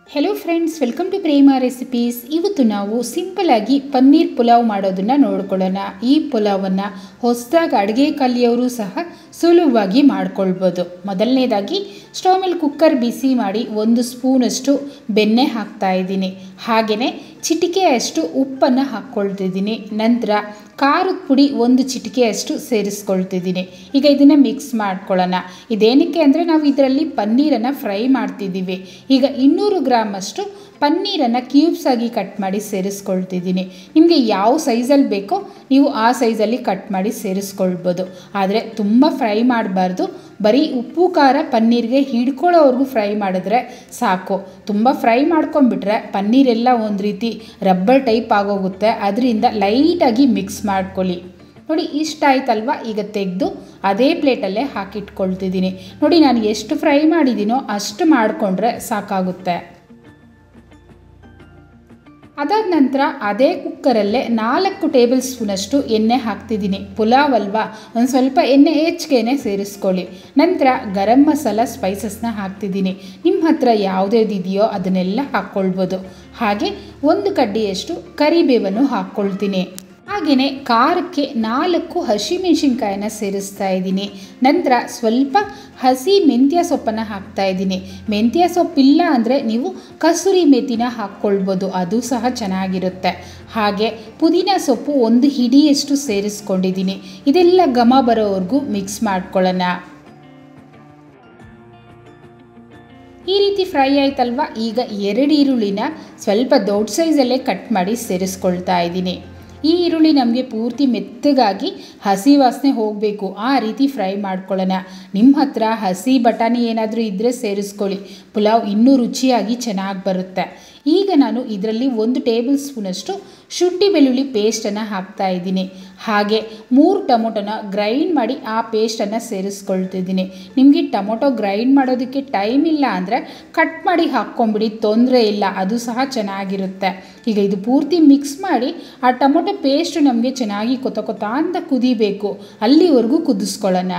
hello friends welcome to Prema recipes ಇವತ್ತು ನಾವು ಸಿಂಪಲಾಗಿ ಪನ್ನೀರ್ ಪುಲಾವ್ ಮಾಡೋದನ್ನು ನೋಡ್ಕೊಳ್ಳೋಣ ಈ ಪುಲಾವನ್ನು ಹೊಸದಾಗಿ ಅಡುಗೆ ಕಲಿಯೋರು ಸಹ ಸುಲಭವಾಗಿ ಮಾಡ್ಕೊಳ್ಬೋದು ಮೊದಲನೇದಾಗಿ ಸ್ಟವ್ ಮೇಲೆ ಕುಕ್ಕರ್ ಬಿಸಿ ಮಾಡಿ ಒಂದು ಸ್ಪೂನಷ್ಟು ಬೆಣ್ಣೆ ಹಾಕ್ತಾ ಇದ್ದೀನಿ ಹಾಗೆಯೇ ಚಿಟಿಕೆಯಷ್ಟು ಉಪ್ಪನ್ನು ಹಾಕ್ಕೊಳ್ತಿದ್ದೀನಿ ನಂತರ ಖಾರದ ಪುಡಿ ಒಂದು ಚಿಟಿಕೆಯಷ್ಟು ಸೇರಿಸ್ಕೊಳ್ತಿದ್ದೀನಿ ಈಗ ಇದನ್ನು ಮಿಕ್ಸ್ ಮಾಡ್ಕೊಳ್ಳೋಣ ಇದೇನಕ್ಕೆ ಅಂದರೆ ನಾವು ಇದರಲ್ಲಿ ಪನ್ನೀರನ್ನು ಫ್ರೈ ಮಾಡ್ತಿದ್ದೀವಿ ಈಗ ಇನ್ನೂರು ಗ್ರಾಮಷ್ಟು ಪನ್ನೀರನ್ನು ಕ್ಯೂಬ್ಸ್ ಆಗಿ ಕಟ್ ಮಾಡಿ ಸೇರಿಸ್ಕೊಳ್ತಿದ್ದೀನಿ ನಿಮಗೆ ಯಾವ ಸೈಜಲ್ಲಿ ಬೇಕೋ ನೀವು ಆ ಸೈಜಲ್ಲಿ ಕಟ್ ಮಾಡಿ ಸೇರಿಸ್ಕೊಳ್ಬೋದು ಆದರೆ ತುಂಬ ಫ್ರೈ ಮಾಡಬಾರ್ದು ಬರೀ ಉಪ್ಪು ಖಾರ ಪನ್ನೀರ್ಗೆ ಹಿಡ್ಕೊಳ್ಳೋವರೆಗೂ ಫ್ರೈ ಮಾಡಿದ್ರೆ ಸಾಕು ತುಂಬ ಫ್ರೈ ಮಾಡ್ಕೊಂಡ್ಬಿಟ್ರೆ ಪನ್ನೀರೆಲ್ಲ ಒಂದು ರೀತಿ ರಬ್ಬರ್ ಟೈಪ್ ಆಗೋಗುತ್ತೆ ಅದರಿಂದ ಲೈಟಾಗಿ ಮಿಕ್ಸ್ ಮಾಡ್ಕೊಳ್ಳಿ ನೋಡಿ ಇಷ್ಟ ಆಯ್ತಲ್ವ ಈಗ ತೆಗೆದು ಅದೇ ಪ್ಲೇಟಲ್ಲೇ ಹಾಕಿಟ್ಕೊಳ್ತಿದ್ದೀನಿ ನೋಡಿ ನಾನು ಎಷ್ಟು ಫ್ರೈ ಮಾಡಿದ್ದೀನೋ ಅಷ್ಟು ಮಾಡಿಕೊಂಡ್ರೆ ಸಾಕಾಗುತ್ತೆ ಅದಾದ ನಂತರ ಅದೇ ಕುಕ್ಕರಲ್ಲೇ ನಾಲ್ಕು ಟೇಬಲ್ ಸ್ಪೂನಷ್ಟು ಎಣ್ಣೆ ಹಾಕ್ತಿದ್ದೀನಿ ಪುಲಾವ್ ಅಲ್ವಾ ಒಂದು ಸ್ವಲ್ಪ ಎಣ್ಣೆ ಹೆಚ್ಚಿಗೆನೆ ಸೇರಿಸ್ಕೊಳ್ಳಿ ನಂತರ ಗರಂ ಮಸಾಲ ಸ್ಪೈಸಸ್ನ ಹಾಕ್ತಿದ್ದೀನಿ ನಿಮ್ಮ ಹತ್ರ ಯಾವುದ್ಯಾವ್ದಿದೆಯೋ ಅದನ್ನೆಲ್ಲ ಹಾಕ್ಕೊಳ್ಬೋದು ಹಾಗೆ ಒಂದು ಕಡ್ಡಿಯಷ್ಟು ಕರಿಬೇವನ್ನು ಹಾಕ್ಕೊಳ್ತೀನಿ ಹಾಗೆಯೇ ಖಾರಕ್ಕೆ ನಾಲ್ಕು ಹಸಿಮೆಣಸಿನ್ಕಾಯಿನ ಸೇರಿಸ್ತಾ ಇದ್ದೀನಿ ನಂತರ ಸ್ವಲ್ಪ ಹಸಿ ಮೆಂತ್ಯ ಸೊಪ್ಪನ್ನು ಹಾಕ್ತಾ ಇದ್ದೀನಿ ಮೆಂತ್ಯ ಸೊಪ್ಪಿಲ್ಲ ಅಂದರೆ ನೀವು ಕಸೂರಿ ಮೆಥಿನ ಹಾಕ್ಕೊಳ್ಬೋದು ಅದು ಸಹ ಚೆನ್ನಾಗಿರುತ್ತೆ ಹಾಗೆ ಪುದೀನ ಸೊಪ್ಪು ಒಂದು ಹಿಡಿಯಷ್ಟು ಸೇರಿಸ್ಕೊಂಡಿದ್ದೀನಿ ಇದೆಲ್ಲ ಘಮ ಬರೋವರೆಗೂ ಮಿಕ್ಸ್ ಮಾಡ್ಕೊಳ್ಳೋಣ ಈ ರೀತಿ ಫ್ರೈ ಆಯ್ತಲ್ವ ಈಗ ಎರಡು ಈರುಳ್ಳಿನ ಸ್ವಲ್ಪ ದೊಡ್ಡ ಸೈಜಲ್ಲೇ ಕಟ್ ಮಾಡಿ ಸೇರಿಸ್ಕೊಳ್ತಾ ಇದ್ದೀನಿ ಈ ಈರುಳ್ಳಿ ನಮಗೆ ಪೂರ್ತಿ ಮೆತ್ತಗಾಗಿ ಹಸಿ ವಾಸನೆ ಹೋಗಬೇಕು ಆ ರೀತಿ ಫ್ರೈ ಮಾಡ್ಕೊಳ್ಳೋಣ ನಿಮ್ಮ ಹತ್ರ ಹಸಿ ಬಟಾಣಿ ಏನಾದರೂ ಇದ್ದರೆ ಸೇರಿಸ್ಕೊಳ್ಳಿ ಪುಲಾವ್ ಇನ್ನೂ ರುಚಿಯಾಗಿ ಚೆನ್ನಾಗಿ ಬರುತ್ತೆ ಈಗ ನಾನು ಇದರಲ್ಲಿ ಒಂದು ಟೇಬಲ್ ಸ್ಪೂನಷ್ಟು ಶುಂಠಿ ಬೆಳ್ಳುಳ್ಳಿ ಪೇಸ್ಟನ್ನು ಹಾಕ್ತಾ ಇದ್ದೀನಿ ಹಾಗೆ ಮೂರು ಟೊಮೊಟೊನ ಗ್ರೈಂಡ್ ಮಾಡಿ ಆ ಪೇಸ್ಟನ್ನು ಸೇರಿಸ್ಕೊಳ್ತಿದ್ದೀನಿ ನಿಮಗೆ ಟೊಮೊಟೊ ಗ್ರೈಂಡ್ ಮಾಡೋದಕ್ಕೆ ಟೈಮ್ ಇಲ್ಲ ಅಂದರೆ ಕಟ್ ಮಾಡಿ ಹಾಕ್ಕೊಂಬಿಡಿ ತೊಂದರೆ ಇಲ್ಲ ಅದು ಸಹ ಚೆನ್ನಾಗಿರುತ್ತೆ ಈಗ ಇದು ಪೂರ್ತಿ ಮಿಕ್ಸ್ ಮಾಡಿ ಆ ಟೊಮೊಟೊ ಪೇಸ್ಟ್ ನಮಗೆ ಚೆನ್ನಾಗಿ ಕೊತ ಕೊತ ಅಂತ ಕುದಿಬೇಕು ಅಲ್ಲಿವರೆಗೂ ಕುದಿಸ್ಕೊಳ್ಳೋಣ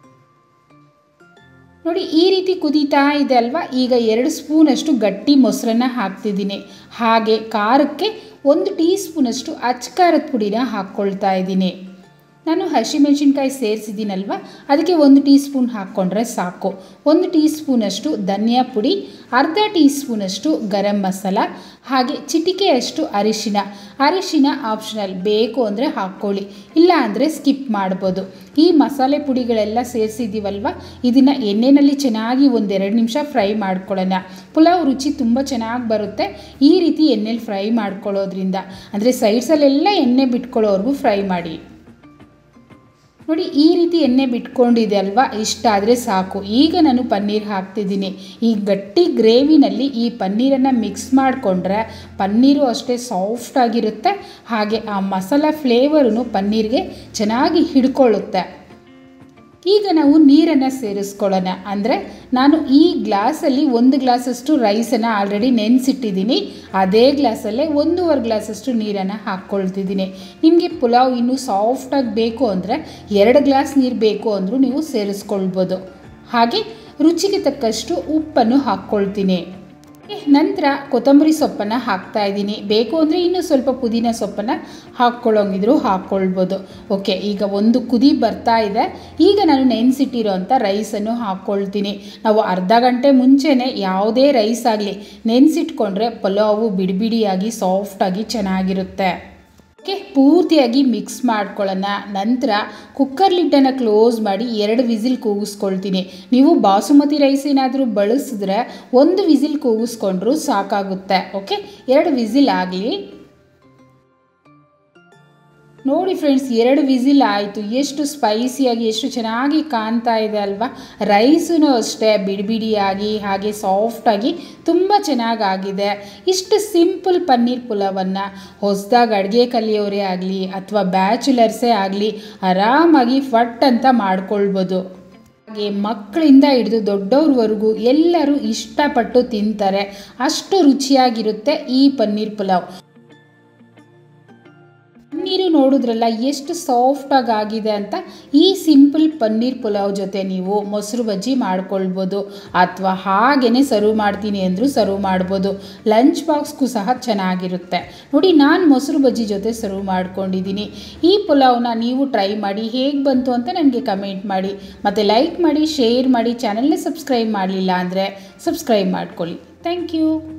ನೋಡಿ ಈ ರೀತಿ ಕುದೀತಾ ಇದೆ ಅಲ್ವಾ ಈಗ ಎರಡು ಸ್ಪೂನಷ್ಟು ಗಟ್ಟಿ ಮೊಸರನ್ನ ಹಾಕ್ತಿದ್ದೀನಿ ಹಾಗೆ ಖಾರಕ್ಕೆ ಒಂದು ಟೀ ಸ್ಪೂನಷ್ಟು ಅಚ್ಕಾರದ ಪುಡಿನ ಹಾಕ್ಕೊಳ್ತಾ ಇದ್ದೀನಿ ನಾನು ಹಸಿಮೆಣಸಿನ್ಕಾಯಿ ಸೇರಿಸಿದ್ದೀನಲ್ವ ಅದಕ್ಕೆ ಒಂದು ಟೀ ಸ್ಪೂನ್ ಹಾಕ್ಕೊಂಡ್ರೆ ಸಾಕು ಒಂದು ಟೀ ಸ್ಪೂನಷ್ಟು ಧನಿಯಾ ಪುಡಿ ಅರ್ಧ ಟೀ ಸ್ಪೂನಷ್ಟು ಗರಂ ಮಸಾಲ ಹಾಗೆ ಚಿಟಿಕೆಯಷ್ಟು ಅರಿಶಿನ ಅರಿಶಿನ ಆಪ್ಷನಲ್ ಬೇಕು ಅಂದರೆ ಹಾಕ್ಕೊಳ್ಳಿ ಇಲ್ಲ ಅಂದರೆ ಸ್ಕಿಪ್ ಮಾಡ್ಬೋದು ಈ ಮಸಾಲೆ ಪುಡಿಗಳೆಲ್ಲ ಸೇರಿಸಿದ್ದೀವಲ್ವ ಇದನ್ನು ಎಣ್ಣೆಯಲ್ಲಿ ಚೆನ್ನಾಗಿ ಒಂದೆರಡು ನಿಮಿಷ ಫ್ರೈ ಮಾಡ್ಕೊಳ್ಳೋಣ ಪುಲಾವ್ ರುಚಿ ತುಂಬ ಚೆನ್ನಾಗಿ ಬರುತ್ತೆ ಈ ರೀತಿ ಎಣ್ಣೆಲಿ ಫ್ರೈ ಮಾಡ್ಕೊಳ್ಳೋದ್ರಿಂದ ಅಂದರೆ ಸೈಡ್ಸಲ್ಲೆಲ್ಲ ಎಣ್ಣೆ ಬಿಟ್ಕೊಳ್ಳೋವರೆಗೂ ಫ್ರೈ ಮಾಡಿ ನೋಡಿ ಈ ರೀತಿ ಎಣ್ಣೆ ಬಿಟ್ಕೊಂಡಿದೆ ಅಲ್ವಾ ಇಷ್ಟ ಆದರೆ ಸಾಕು ಈಗ ನಾನು ಪನ್ನೀರ್ ಹಾಕ್ತಿದ್ದೀನಿ ಈ ಗಟ್ಟಿ ಗ್ರೇವಿನಲ್ಲಿ ಈ ಪನ್ನೀರನ್ನು ಮಿಕ್ಸ್ ಮಾಡಿಕೊಂಡ್ರೆ ಪನ್ನೀರು ಅಷ್ಟೇ ಸಾಫ್ಟ್ ಆಗಿರುತ್ತೆ ಹಾಗೆ ಆ ಮಸಾಲ ಫ್ಲೇವರು ಪನ್ನೀರ್ಗೆ ಚೆನ್ನಾಗಿ ಹಿಡ್ಕೊಳ್ಳುತ್ತೆ ಈಗ ನಾವು ನೀರನ್ನು ಸೇರಿಸ್ಕೊಳ್ಳೋಣ ಅಂದರೆ ನಾನು ಈ ಗ್ಲಾಸಲ್ಲಿ ಒಂದು ಗ್ಲಾಸಷ್ಟು ರೈಸನ್ನು ಆಲ್ರೆಡಿ ನೆನೆಸಿಟ್ಟಿದ್ದೀನಿ ಅದೇ ಗ್ಲಾಸಲ್ಲೇ ಒಂದೂವರೆ ಗ್ಲಾಸಷ್ಟು ನೀರನ್ನು ಹಾಕ್ಕೊಳ್ತಿದ್ದೀನಿ ನಿಮಗೆ ಪುಲಾವ್ ಇನ್ನೂ ಸಾಫ್ಟಾಗಿ ಬೇಕು ಅಂದರೆ ಎರಡು ಗ್ಲಾಸ್ ನೀರು ಬೇಕು ಅಂದರೂ ನೀವು ಸೇರಿಸ್ಕೊಳ್ಬೋದು ಹಾಗೆ ರುಚಿಗೆ ತಕ್ಕಷ್ಟು ಉಪ್ಪನ್ನು ಹಾಕ್ಕೊಳ್ತೀನಿ ನಂತರ ಕೊತ್ತಂಬರಿ ಸೊಪ್ಪನ್ನು ಹಾಕ್ತಾ ಇದ್ದೀನಿ ಬೇಕು ಅಂದರೆ ಇನ್ನೂ ಸ್ವಲ್ಪ ಪುದೀನ ಸೊಪ್ಪನ್ನು ಹಾಕ್ಕೊಳ್ಳೋಂಗಿದ್ರು ಹಾಕ್ಕೊಳ್ಬೋದು ಓಕೆ ಈಗ ಒಂದು ಕುದಿ ಬರ್ತಾ ಇದೆ ಈಗ ನಾನು ನೆನೆಸಿಟ್ಟಿರೋ ಅಂಥ ರೈಸನ್ನು ಹಾಕ್ಕೊಳ್ತೀನಿ ನಾವು ಅರ್ಧ ಗಂಟೆ ಮುಂಚೆನೇ ಯಾವುದೇ ರೈಸ್ ಆಗಲಿ ನೆನೆಸಿಟ್ಕೊಂಡ್ರೆ ಪಲಾವು ಬಿಡಿಬಿಡಿಯಾಗಿ ಸಾಫ್ಟಾಗಿ ಚೆನ್ನಾಗಿರುತ್ತೆ ಓಕೆ ಪೂರ್ತಿಯಾಗಿ ಮಿಕ್ಸ್ ಮಾಡ್ಕೊಳ್ಳೋಣ ನಂತರ ಕುಕ್ಕರ್ ಲಿಡ್ಡನ್ನು ಕ್ಲೋಸ್ ಮಾಡಿ ಎರಡು ವಿಸಿಲ್ ಕೂಗಿಸ್ಕೊಳ್ತೀನಿ ನೀವು ಬಾಸುಮತಿ ರೈಸ್ ಏನಾದರೂ ಬಳಸಿದ್ರೆ ಒಂದು ವಿಸಿಲ್ ಕೂಗಿಸ್ಕೊಂಡ್ರೂ ಸಾಕಾಗುತ್ತೆ ಓಕೆ ಎರಡು ವಿಸಿಲ್ ಆಗಲಿ ನೋಡಿ ಫ್ರೆಂಡ್ಸ್ ಎರಡು ವಿಸಿಲ್ ಆಯಿತು ಎಷ್ಟು ಸ್ಪೈಸಿಯಾಗಿ ಎಷ್ಟು ಚೆನ್ನಾಗಿ ಕಾಣ್ತಾ ಇದೆ ಅಲ್ವಾ ರೈಸೂ ಅಷ್ಟೇ ಬಿಡಿ ಬಿಡಿಯಾಗಿ ಹಾಗೆ ಸಾಫ್ಟಾಗಿ ತುಂಬ ಚೆನ್ನಾಗಾಗಿದೆ ಇಷ್ಟು ಸಿಂಪಲ್ ಪನ್ನೀರ್ ಪುಲಾವನ್ನು ಹೊಸದಾಗಿ ಅಡುಗೆ ಕಲಿಯೋರೇ ಆಗಲಿ ಅಥವಾ ಬ್ಯಾಚುಲರ್ಸೇ ಆಗಲಿ ಆರಾಮಾಗಿ ಫಟ್ ಅಂತ ಮಾಡ್ಕೊಳ್ಬೋದು ಹಾಗೆ ಮಕ್ಕಳಿಂದ ಹಿಡಿದು ದೊಡ್ಡವ್ರವರೆಗೂ ಎಲ್ಲರೂ ಇಷ್ಟಪಟ್ಟು ತಿಂತಾರೆ ಅಷ್ಟು ರುಚಿಯಾಗಿರುತ್ತೆ ಈ ಪನ್ನೀರ್ ಪುಲಾವ್ ನೀರು ನೋಡಿದ್ರಲ್ಲ ಎಷ್ಟು ಸಾಫ್ಟಾಗಿ ಆಗಿದೆ ಅಂತ ಈ ಸಿಂಪಲ್ ಪನ್ನೀರ್ ಪುಲಾವ್ ಜೊತೆ ನೀವು ಮೊಸರು ಬಜ್ಜಿ ಮಾಡ್ಕೊಳ್ಬೋದು ಅಥವಾ ಹಾಗೇ ಸರ್ವ್ ಮಾಡ್ತೀನಿ ಅಂದರೂ ಸರ್ವ್ ಮಾಡ್ಬೋದು ಲಂಚ್ ಬಾಕ್ಸ್ಗೂ ಸಹ ಚೆನ್ನಾಗಿರುತ್ತೆ ನೋಡಿ ನಾನು ಮೊಸರು ಬಜ್ಜಿ ಜೊತೆ ಸರ್ವ್ ಮಾಡ್ಕೊಂಡಿದ್ದೀನಿ ಈ ಪುಲಾವ್ನ ನೀವು ಟ್ರೈ ಮಾಡಿ ಹೇಗೆ ಬಂತು ಅಂತ ನನಗೆ ಕಮೆಂಟ್ ಮಾಡಿ ಮತ್ತು ಲೈಕ್ ಮಾಡಿ ಶೇರ್ ಮಾಡಿ ಚಾನಲ್ನ ಸಬ್ಸ್ಕ್ರೈಬ್ ಮಾಡಲಿಲ್ಲ ಅಂದರೆ ಸಬ್ಸ್ಕ್ರೈಬ್ ಮಾಡ್ಕೊಳ್ಳಿ ಥ್ಯಾಂಕ್ ಯು